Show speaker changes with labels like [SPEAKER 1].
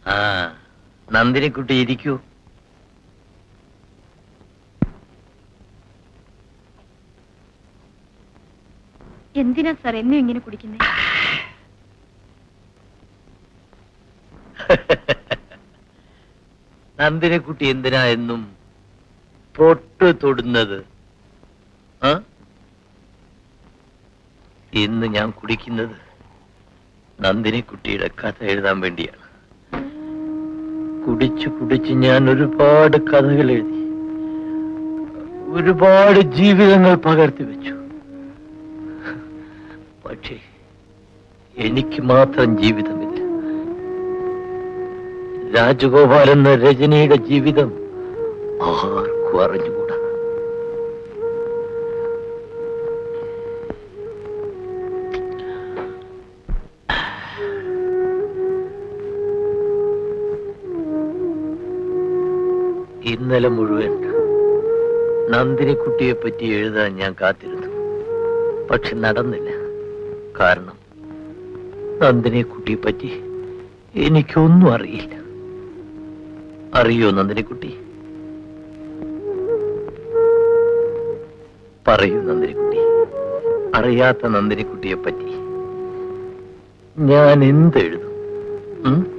[SPEAKER 1] ആ നന്ദിനിക്കുട്ടി ഇരിക്കൂ
[SPEAKER 2] എന്തിനാ സാർ എന്നും ഇങ്ങനെ കുടിക്കുന്നേ
[SPEAKER 1] നന്ദിനിക്കുട്ടി എന്തിനാ എന്നും പൊട്ട് തൊടുന്നത് ആ? ഇന്ന് ഞാൻ കുടിക്കുന്നത് നന്ദിനിക്കുട്ടിയുടെ കഥ എഴുതാൻ വേണ്ടിയാണ് കുടിച്ചു കുടിച്ച് ഞാൻ ഒരുപാട് കഥകൾ എഴുതി ഒരുപാട് ജീവിതങ്ങൾ പകർത്തി വെച്ചു പക്ഷേ എനിക്ക് മാത്രം ജീവിതമില്ല രാജഗോപാൽ എന്ന രജനിയുടെ ജീവിതം ആർക്കും അറിഞ്ഞുകൂടാ ഇന്നലെ മുഴുവൻ നന്ദിനിക്കുട്ടിയെ പറ്റി എഴുതാൻ ഞാൻ കാത്തിരുന്നു പക്ഷെ നടന്നില്ല കാരണം നന്ദിനിക്കുട്ടിയെ പറ്റി എനിക്കൊന്നും അറിയില്ല അറിയോ നന്ദിനിക്കുട്ടി പറയൂ നന്ദിനിക്കുട്ടി അറിയാത്ത നന്ദിനിക്കുട്ടിയെ പറ്റി ഞാൻ എന്തെഴുതും ഉം?